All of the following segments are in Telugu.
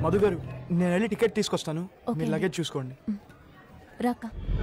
మధు గారు నేను వెళ్ళి టికెట్ తీసుకొస్తాను ఓకే మీరు అండి. లగేజ్ చూసుకోండి రాక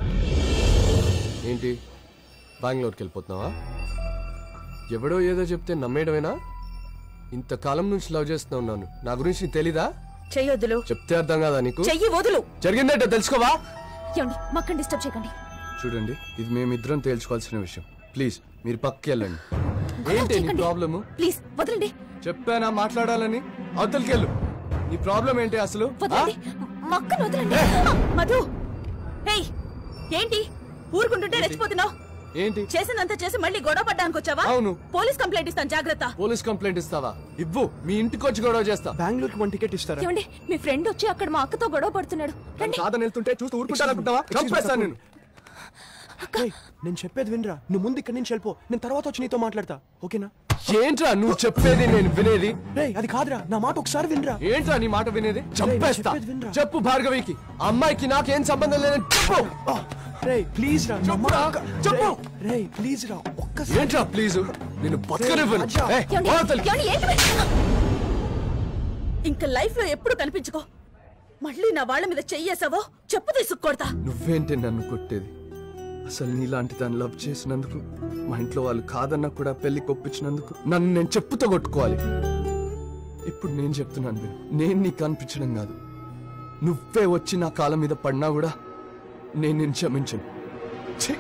ఏంటి బెంగళూరుకి వెళ్ళిపోతున్నావా ఎవడో ఏదో చెప్తే నమ్మేయడమేనా ఇంతకాలం నుంచి లవ్ చేస్తూ ఉన్నాను నా గురించి నీకు తెలీదా చెయ్యొద్దులు చెప్తే అర్థం కాదా నీకు చెయ్యి వదులు జరిగిందేంటో తెలుసుకోవా ఏమండి మక్కని డిస్టర్బ్ చేయకండి చూడండి ఇది మేమిద్దరం తేల్చుకోవాల్సిన విషయం ప్లీజ్ మీరు పక్కకి వెళ్ళండి ఏంటి నీ చేయకండి. ప్రాబ్లము ప్లీజ్ వదలండి చెప్పానా మాట్లాడాలని అవతలికి వెళ్ళు నీ ప్రాబ్లం ఏంటి అసలు ఆ? వదలండి మక్కను వదలండి మధు ఏయ్ ఏంటి ఊరుకుంటుంటే రెచ్చిపోతున్నావు ఏంటి చేసినంత చేసి మళ్ళీ గొడవ పడ్డానికి వచ్చావా అవును. పోలీస్ కంప్లైంట్ ఇస్తాను జాగ్రత్త పోలీస్ కంప్లైంట్ ఇస్తావా ఇవ్వు మీ ఇంటికి వచ్చి గొడవ చేస్తా బెంగళూరుకి వన్ టికెట్ ఇస్తారా ఏమండి మీ ఫ్రెండ్ వచ్చి అక్కడ మా అక్కతో గొడవ పడుతున్నాడు రండి కాదని వెళ్తుంటే చూస్తూ ఊరుకుంటానుకుంటావా Excuse me, చంపేస్తాను నేను ఏయ్, నేను చెప్పేది వినరా నువ్వు ముందు ఇక్కడి నుంచి వెళ్ళిపో నేను తర్వాత వచ్చి నీతో మాట్లాడతా ఓకేనా ఏంట్రా నువ్వు చెప్పేది నేను వినేది రే అది కాదురా నా మాట ఒకసారి వినరా ఏంట్రా నీ మాట వినేది చంపేస్తా చెప్పేది వినరా. చెప్పు భార్గవికి ఆ అమ్మాయికి నాకేం సంబంధం లేదని చెప్పు రే ప్లీజ్ రా నా చెప్పురా, మాట- చెప్పు. రే ప్లీజ్ రా ఒక్కసారి ఏంట్రా ప్లీజ్ నేను బతకనివ్వను రాజా. ఏయ్, ఏమండి? అవతలికి. ఏమండి, ఏంటి మీరు? ఇంకా లైఫ్ లో ఎప్పుడు కనిపించుకో మళ్ళీ నా వాళ్ళ మీద చెయ్యేసావో చెప్పు తీసుకొడతా నువ్వేంటి నన్ను కొట్టేది అసలు నీలాంటి దాన్ని లవ్ చేసినందుకు మా ఇంట్లో వాళ్ళు కాదన్నా కూడా పెళ్లి కొప్పించినందుకు నన్ను నేను చెప్పుతో కొట్టుకోవాలి ఇప్పుడు నేను చెప్తున్నాను విను. నేను నీకు కనిపించడం కాదు నువ్వే వచ్చి నా కాలం మీద పడినా కూడా నేను నేను క్షమించను ఛీ!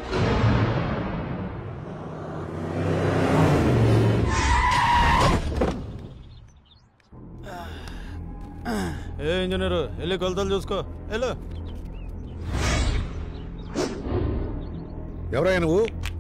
ఏ ఇంజనీరు వెళ్ళి కొలతలు చూసుకో వెళ్ళు ఎవరయ్యా నువ్వు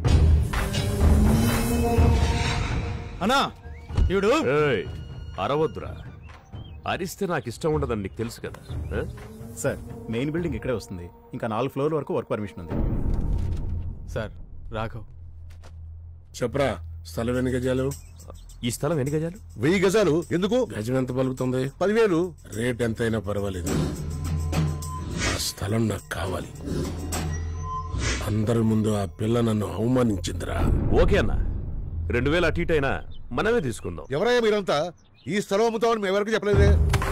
అన్నా ఈవిడు ఏయ్ అరవద్దురా అరిస్తే నాకు ఇష్టం ఉండదని నీకు తెలుసు కదా ఆ? సార్ మెయిన్ బిల్డింగ్ ఇక్కడే వస్తుంది ఇంకా నాలుగు ఫ్లోర్ల వరకు వర్క్ పర్మిషన్ ఉంది సార్ రాఘవ్ చెప్పరా స్థలం ఎన్ని గజాలు ఈ స్థలం ఎన్ని గజాలు వెయ్యి గజాలు ఎందుకు గజం ఎంత పలుకుతుంది పదివేలు రేట్ ఎంతైనా పర్వాలేదు ఆ స్థలం నాకు కావాలి అందరి ముందు ఆ పిల్ల నన్ను అవమానించిందిరా ఓకే అన్న రెండు వేలు అటు ఇటు అయినా మనమే తీసుకుందాం ఎవరయ్యా మీరంతా ఈ స్థలం అమ్ముతామని మేము ఎవరికి చెప్పలేదే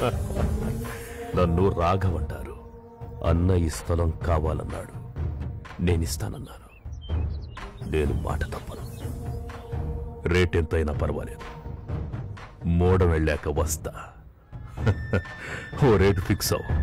నన్ను రాఘవ్ అంటారు అన్న ఈ స్థలం కావాలన్నాడు నేను ఇస్తానన్నాను నేను మాట తప్పను రేట్ ఎంతైనా పర్వాలేదు మోడం వెళ్ళాక వస్తా ఓ రేటు ఫిక్స్ అవు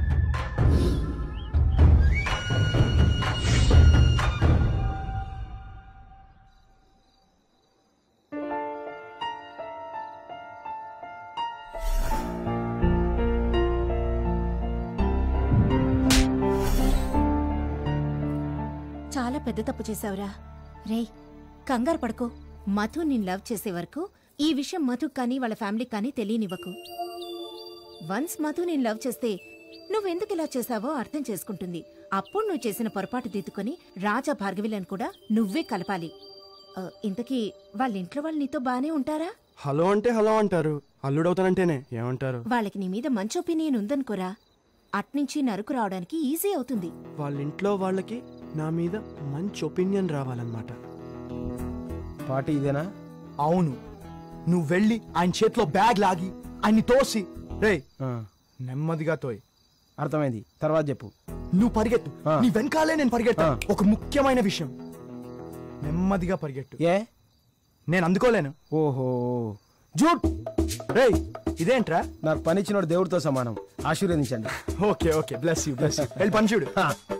చాలా పెద్ద తప్పు చేశావురా రేయ్ కంగారు పడుకో మధు నేను లవ్ చేసే వరకు ఈ విషయం మధు కానీ వాళ్ళ ఫ్యామిలీకి కానీ తెలియనివ్వకు వన్స్ మధు నేను లవ్ చేస్తే నువ్వెందుకు ఇలా చేశావో అర్థం చేసుకుంటుంది అప్పుడు నువ్వు చేసిన పొరపాటు దిద్దుకొని రాజా భార్గవిలను కూడా నువ్వే కలపాలి ఆ, ఇంతకీ వాళ్ళ ఇంట్లో వాళ్ళు నీతో బానే ఉంటారా హలో అంటే హలో అంటారు అల్లుడవుతానంటేనే ఏమంటారు వాళ్ళకి నీ మీద మంచి ఒపీనియన్ ఉందనుకోరా అట్నుంచి నరుకు రావడానికి ఈజీ అవుతుంది వాళ్ళ ఇంట్లో వాళ్ళకి నా మీద మంచి ఒపీనియన్ రావాలన్నమాట పార్టీ ఇదేనా అవును నువ్వు వెళ్ళి ఆయన చేతిలో బ్యాగ్ లాగి ఆయన్ని తోసి రే ఆ, నెమ్మదిగా తోయ్ అర్థమైంది తర్వాత చెప్పు నువ్వు పరిగెత్తు ఆ. నీ వెనకాలే నేను పరిగెత్తా ఆ. ఒక ముఖ్యమైన విషయం నెమ్మదిగా పరిగెట్టు ఏ నేను అందుకోలేను ఓహో జూట్ రేయ్ ఇదేంట్రా నాకు పని ఇచ్చినోడు దేవుడితో సమానం ఆశీర్వదించండి okay okay bless you bless you వెళ్ళి పని చూడు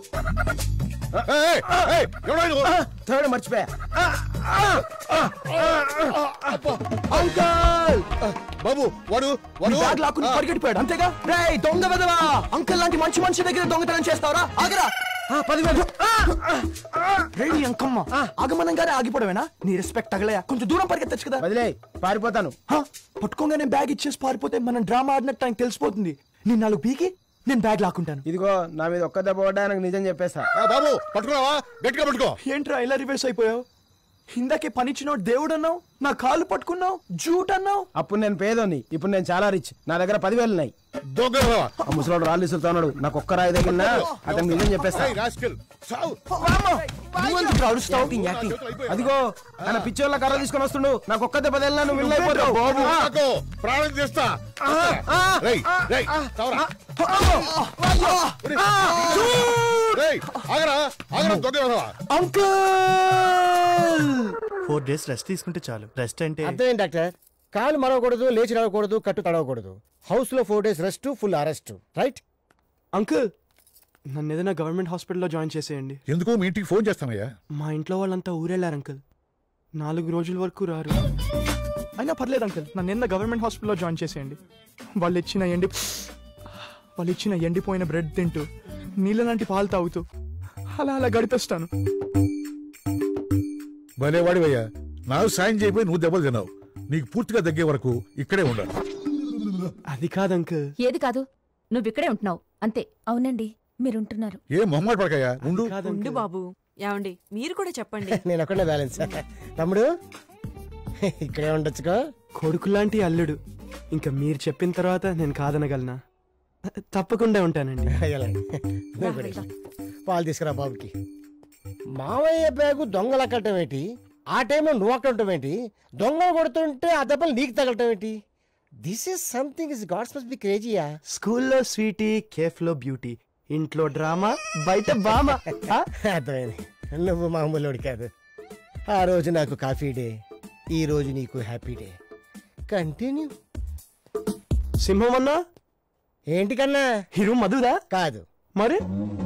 ఏయ్, ఏయ్, ఎవరయ్యా నువ్వు? థర్డ్ మర్చిపోయా అంకల్ బాబు వాడు నీ వాడు బ్యాగ్ లాక్కుని పరిగెట్టిపోయాడు అంతేగా రేయ్ దొంగ వెదవా అంకల్ లాంటి మంచి మనిషి దగ్గర దొంగతనం చేస్తావరా ఆగరా పదివేలు రేడి అంకమ్మ ఆగమనంగానే ఆగిపోవడమేనా నీ రెస్పెక్ట్ తగలయా కొంచెం దూరం పరిగెత్తచ్చు కదా వదిలే పారిపోతాను హ, పట్టుకోగానే బ్యాగ్ ఇచ్చేసి పారిపోతే మనం డ్రామా ఆడినట్టు ఆయనకు తెలిసిపోతుంది నేను నాలుగు పీకి నేను బ్యాగ్ లాక్కుంటాను ఇదిగో నా మీద ఒక్క దెబ్బ పడ్డా నాకు నిజం చెప్పేస్తా ఆ, బాబు పట్టుకున్నావా గట్టిగా పట్టుకో ఏంట్రా ఇలా రివర్స్ అయిపోయావు ఇందాకే పనిచ్చినోడు దేవుడు అన్నావు నా కాళ్ళు పట్టుకున్నావు జూట్ అన్నావు అప్పుడు నేను పేదోని ఇప్పుడు నేను చాలా రిచ్ నా దగ్గర పదివేలు ఉన్నాయి దొంగ ఆ ముసలోడు రాళ్ళు ఇస్తున్నాడు నాకు ఒక్క రాయి తగిలినా అతను నిజం చెప్పేస్తా రాస్కెల్ చావు నువ్వెందుకు అరుస్తావు అదిగో ఆయన పిచ్చోళ్ళ కర్ర తీసుకొని వస్తుండు నాకు ఒక్క దెబ్బ తగిలినా నువ్వు వెళ్ళైపోతావు బాబు నాకు ప్రాణం చేస్తా రేయ్ రేయ్ చావరా రేయ్ ఆగరా ఆగరా దొంగ వెధవా. అంకుల్ ఫోర్ డేస్ రెస్ట్ తీసుకుంటే చాలు రెస్ట్ అంటే అర్థం ఏంటి డాక్టర్ కాలు మరవకూడదు లేచి నడవకూడదు కట్టు తడవకూడదు హౌస్ లో four days rest full arrest right uncle నన్ను ఏదైనా గవర్నమెంట్ హాస్పిటల్లో జాయిన్ చేసేయండి ఎందుకు మీ ఇంటికి ఫోన్ చేస్తానయ్యా మా ఇంట్లో వాళ్ళంతా ఊరెళ్ళారు అంకుల్ నాలుగు రోజుల వరకు రారు అయినా పర్లేదు అంకుల్ నన్ను నిన్న గవర్నమెంట్ హాస్పిటల్లో జాయిన్ చేసేయండి వాళ్ళు ఇచ్చిన ఎండి వాళ్ళు ఇచ్చిన ఎండిపోయిన బ్రెడ్ తింటూ నీళ్ళ లాంటి పాలు తాగుతూ అలా అలా గడిపేస్తాను భలేవాడివయ్యా నాకు సాయం చేయబోయి నువ్వు దెబ్బలు తిన్నావు నీకు పూర్తిగా తగ్గే వరకు ఇక్కడే ఉండాలి అది కాదు అంకుల్ ఏది కాదు నువ్వు ఇక్కడే ఉంటున్నావు అంతే అవునండి మీరుంటున్నారు ఏ మొహమాట పడకయ్యా ఉండు కాదు ఉండు uncle. బాబు ఏమండి మీరు కూడా చెప్పండి నేను ఒక్కడే బ్యాలెన్స్ తమ్ముడు ఇక్కడే ఉండొచ్చుకో కొడుకులాంటి అల్లుడు ఇంకా మీరు చెప్పిన తర్వాత నేను కాదనగలనా తప్పకుండా ఉంటానండి వెళ్ళండి. నువ్వు కూడా వెళ్ళు. పాలు తీసుకురా బాబుకి మావయ్య బ్యాగు దొంగల కట్టడం ఏంటి ఆ టైంలో నువ్వు అక్కడ ఉండటం ఏంటి దొంగలు కొడుతుంటే ఆ దెబ్బలు నీకు తగలటం ఏంటి this is something is gods must be క్రేజియా స్కూల్లో స్వీటీ కేఫ్లో బ్యూటీ ఇంట్లో డ్రామా బయట బామా ఆ? అర్థమైంది నువ్వు మామూలుడి కాదు ఆ రోజు నాకు కాఫీ డే ఈ రోజు నీకు హ్యాపీ డే కంటిన్యూ సింహం అన్నా ఏంటి కన్నా హీరో మధుదా కాదు మరి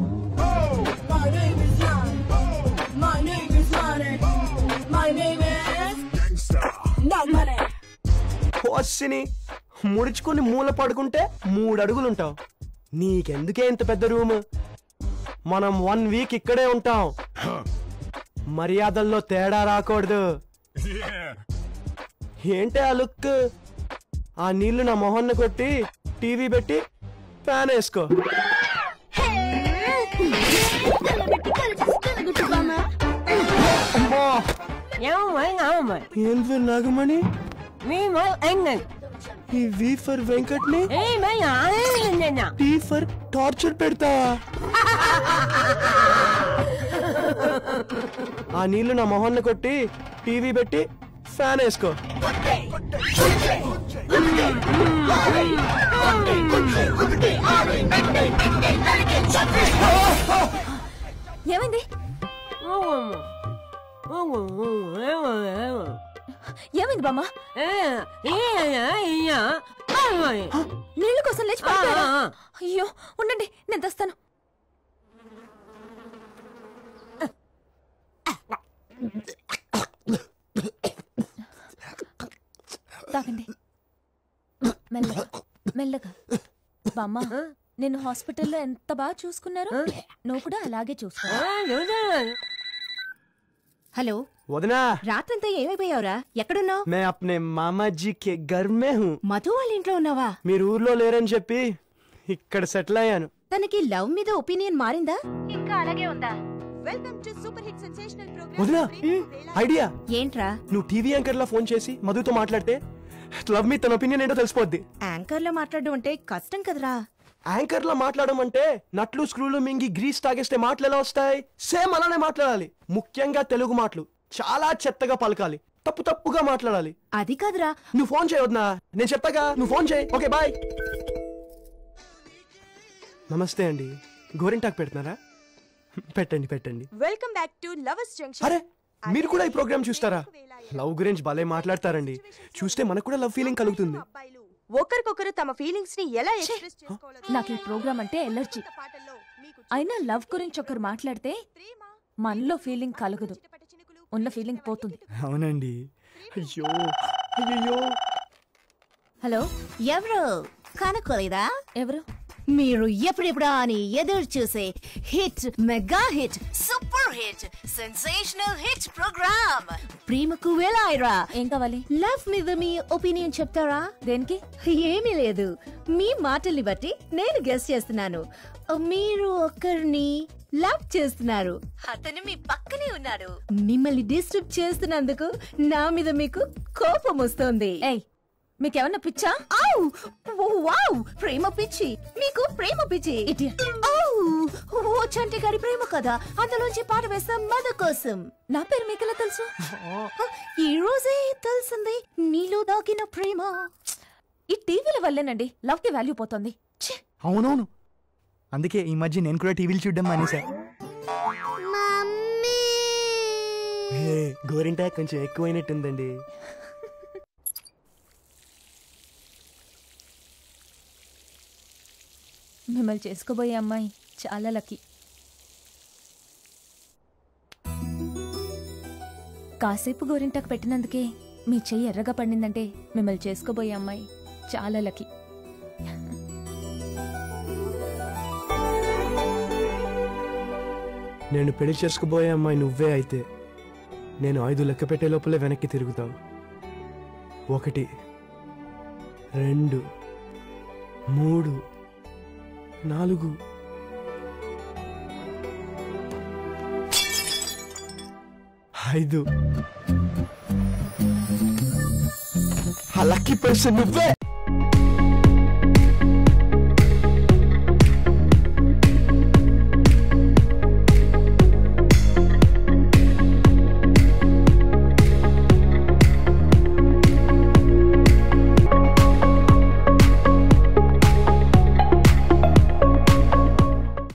పోస్సిని ముడుచుకుని మూల పడుకుంటే మూడు అడుగులుంటావు నీకెందుకే ఇంత పెద్ద రూమ్ మనం వన్ వీక్ ఇక్కడే ఉంటాం మర్యాదల్లో తేడా రాకూడదు ఏంటి ఆ లుక్ ఆ నీళ్లు నా మొహన్న కొట్టి టీవీ పెట్టి ఫ్యాన్ వేసుకో అమ్మా ఏం ఫర్ నాగమణి ఈ వి ఫర్ వెంకట్ ని టీ ఫర్ టార్చర్ పెడతా ఆ నీళ్లు నా మొహన్న కొట్టి టీవీ పెట్టి ఫ్యాన్ వేసుకో ఏమైంది ఏమైంది బామ్మ నీళ్ళ కోసం లేచి పడిపోయారా? అయ్యో ఉండండి నేను తెస్తాను తాగండి మెల్లగా మెల్లగా బామ్మ నేను హాస్పిటల్లో ఎంత బాగా చూసుకున్నారు నువ్వు కూడా అలాగే చూసుకో హలో వదినా రాత్రంతా ఏమైపోయావురా ఎక్కడున్నావు మే అప్నే మామాజీ కే ఘర్ మే హూ మధు వాళ్ళ ఇంట్లో ఉన్నావా మీరు ఊర్లో లేరని చెప్పి ఇక్కడ సెటిల్ అయ్యాను తనకి లవ్ మీద ఒపీనియన్ మారిందా ఇంకా అలాగే ఉందా వదినా ఐడియా ఏంట్రా నువ్వు టీవీ యాంకర్ లా ఫోన్ చేసి మధుతో మాట్లాడితే లవ్ మీ తన ఒపీనియన్ ఏంటో తెలిసిపోద్ది యాంకర్ లో మాట్లాడడం అంటే కష్టం కదరా యాంకర్ లా మాట్లాడడం అంటే నట్లు స్క్రూలు మింగి గ్రీస్ తాగేస్తే మాటలు ఎలా వస్తాయి సేమ్ అలానే మాట్లాడాలి ముఖ్యంగా తెలుగు మాటలు చాలా చెత్తగా పలకాలి తప్పు తప్పుగా మాట్లాడాలి అది కాదురా నువ్వు ఫోన్ చేయవద్నా నేను చెప్పాగా నువ్వు ఫోన్ చేయి ఓకే బాయ్ నమస్తే అండి గోరింటాకు పెడుతున్నారా పెట్టండి పెట్టండి welcome back to lovers junction అరే మీరు కూడా ఈ ప్రోగ్రామ్ చూస్తారా లవ్ గురించి భలే మాట్లాడతారండి చూస్తే మనకు కూడా లవ్ ఫీలింగ్ కలుగుతుంది ఒకరికొకరు తమ ఫీలింగ్స్ ని ఎలా ఎక్స్ప్రెస్ చేసుకోవాలో నాకు ఈ ప్రోగ్రామ్ అంటే ఎలర్జీ పాటల్లో మీకు అయినా లవ్ గురించి ఒకరు మాట్లాడితే మనలో ఫీలింగ్ కలగదు ఉన్న ఫీలింగ్ పోతుంది అవునండి అయ్యో అయ్యో హలో ఎవరు కనుక్కోలేదా ఎవరు మీరు ఎప్పుడెప్పుడా అని ఎదురు చూసే hit mega hit super hit sensational hit program ప్రేమకు వేలాయిరా ఏం కావాలి లవ్ మీద మీ ఒపీనియన్ చెప్తారా దేనికి ఏమీ లేదు మీ మాటల్ని బట్టి నేను గెస్ట్ చేస్తున్నాను మీరు ఒకరిని లవ్ చేస్తున్నారు అతను మీ పక్కనే ఉన్నాడు మిమ్మల్ని డిస్టర్బ్ చేస్తున్నందుకు నా మీద మీకు కోపం వస్తోంది ఏయ్ మీకేమన్నా పిచ్చా ఔ! ఓ, వావ్ ప్రేమ పిచ్చి మీకు ప్రేమ పిచ్చి ఔ! ఓ చంటి గారి ప్రేమ కదా అందులోంచి పాట వేస్తాం మధు కోసం నా పేరు మీకెలా తెలుసు ఈ రోజే తెలిసింది నీలో దాగిన ప్రేమ ఈ టీవీల వల్లేనండి లవ్ కి వాల్యూ పోతుంది ఛీ! అవునవును అందుకే ఈ మధ్య నేను కూడా టీవీలు చూడడం మానేసా హే, గోరింటా కొంచెం ఎక్కువైనట్టుందండి మిమ్మల్ని చేసుకోబోయే అమ్మాయి చాలా లక్కీ కాసేపు గోరింటాకు పెట్టినందుకే మీ చెయ్యి ఎర్రగా పడిందంటే మిమ్మల్ని చేసుకోబోయే అమ్మాయి చాలా లక్కీ నేను పెళ్లి చేసుకుపోయే అమ్మాయి నువ్వే అయితే నేను ఐదు లెక్క పెట్టే లోపలే వెనక్కి తిరుగుతావు ఒకటి రెండు మూడు నాలుగు ఐదు ఆ లక్కీ పర్సన్ నువ్వే